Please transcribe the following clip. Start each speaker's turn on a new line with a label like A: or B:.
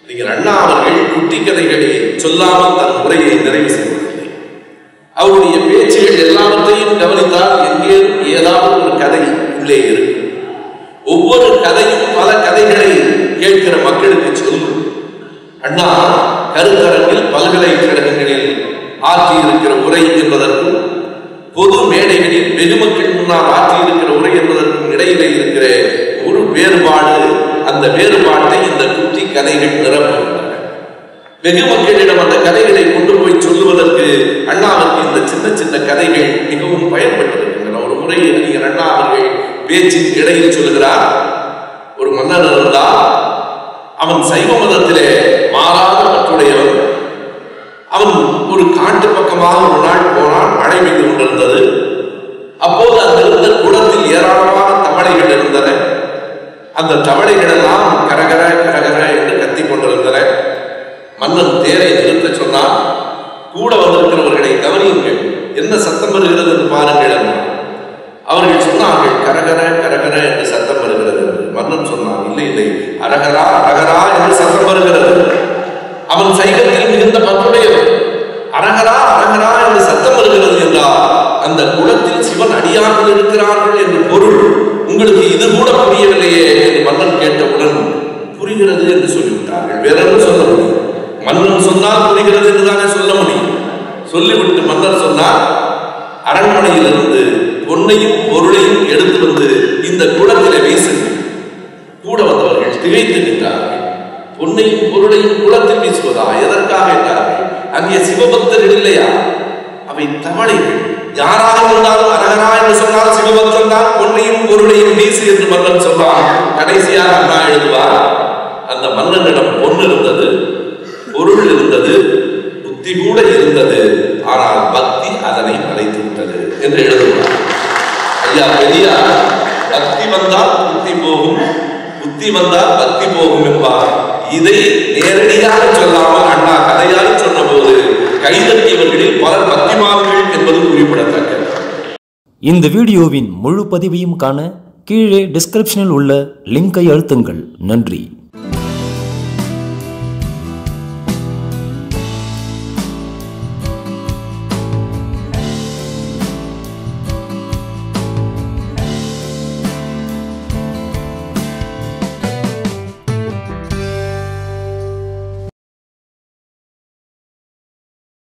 A: அறிஞர் அண்ணா அவர்கள் குட்டி கதைகளை சொல்லாமல் தன் உரையை நிறைவு செய்வதில்லை அவருடைய பேச்சுகள் எல்லாவற்றையும் கவனித்தால் எங்கேயும் ஏதாவது ஒரு கதை உள்ளே இருக்கும் ஒவ்வொரு கதையும் பல கதைகளை கேட்கிற மக்களுக்கு சொல்லும் அண்ணா கருத்தரங்கில் பல்கலைக்கழகங்களில் ஆற்றியிருக்கிற உரை என்பதற்கும் பொது மேடைகளில் வெகுமக்கள் முன்னால் ஆற்றியிருக்கிற உரை என்பதற்கும் இடையிலே இருக்கிற ஒரு வேறுபாடு அந்த வேறுபாட்டை இந்த குட்டி கதைகள் நிரப்புகின்றன வெகு மக்களிடம் அந்த கதைகளை கொண்டு போய் சொல்லுவதற்கு அண்ணாவுக்கு இந்த சின்ன சின்ன கதைகள் மிகவும் பயன்பட்டிருக்கின்றன ஒரு முறை அறிஞர் அண்ணா அவர்கள் பேச்சின் இடையில் சொல்லுகிறார் ஒரு மன்னன் இருந்தால் அவன் சைவ மதத்திலே மாறாத பற்றுடையவன் அவன் ஒரு காட்டு பக்கமாக ஒரு நாள் போனான் மழை பெய்து கொண்டிருந்தது அப்போது அங்கிருந்த குளத்தில் ஏராளமான தவளைகள் இருந்தன அந்த தவளைகள் எல்லாம் கரகர கரகர என்று கத்திக் கொண்டிருந்தன மன்னன் தேரை நிறுத்த சொன்னான் கூட வந்திருக்கிறவர்களை கவனியுங்கள் என்ன சத்தம் வருகிறது என்று பாருங்கள் என்றான் அவர்கள் சொன்னார்கள் கரகர கரகர என்று சத்தம் வருகிறது என்று மன்னன் சொன்னான் இல்லை இல்லை அரகரா அரகரா என்று சத்தம் வருகிறது அவன் சைகத்தில் மிகுந்த பற்றுடையவன் அரகரா அரகரா என்று சத்தம் வருகிறது என்றால் அந்த குளத்தில் சிவன் அடியார்கள் இருக்கிறார்கள் என்று பொருள் உங்களுக்கு இது கூட புரியவில்லையே என்று மன்னன் கேட்டவுடன் புரிகிறது என்று சொல்லிவிட்டார்கள் வேற என்ன சொல்ல முடியும் மன்னன் சொன்னால் புரிகிறது என்று தானே சொல்ல முடியும் சொல்லிவிட்டு மன்னர் சொன்னார் அரண்மனையிலிருந்து பொன்னையும் பொருளையும் எடுத்து வந்து இந்த குளத்திலே வீசுங்கள் கூட வந்தவர்கள் திகைத்து நின்றார்கள் பொன்னையும் பொருளையும் குளத்தில் வீசுவதா எதற்காக என்றார்கள் அங்கே சிவபக்தர்கள் இல்லையா அவை தவளைகள் யாராக இருந்தாலும் அரகரா என்று சொன்னால் சிவபக்தன் தான் பொன்னையும் பொருளையும் வீசு என்று மன்னன் சொன்னான் கடைசியாக அண்ணா எழுதுவார் அந்த மன்னனிடம் பொன் இருந்தது பொருள் இருந்தது புத்தி கூட இருந்தது ஆனால் பக்தி அதனை மறைத்து விட்டது என்று எழுதுவார் ஐயா பெரியார் பக்தி வந்தால் புத்தி போகும் புத்தி வந்தால் பக்தி போகும் என்பார் இதை நேரடியாக சொல்லாமல் அண்ணா கதையாய் சொன்னபோது கைதட்டியவர்களில் பலர் பக்திமான்கள் என்பது குறிப்பிடத்தக்கது
B: இந்த வீடியோவின் முழு பதிவையும் காண கீழே டிஸ்கிரிப்ஷனில் உள்ள லிங்கை அழுத்துங்கள் நன்றி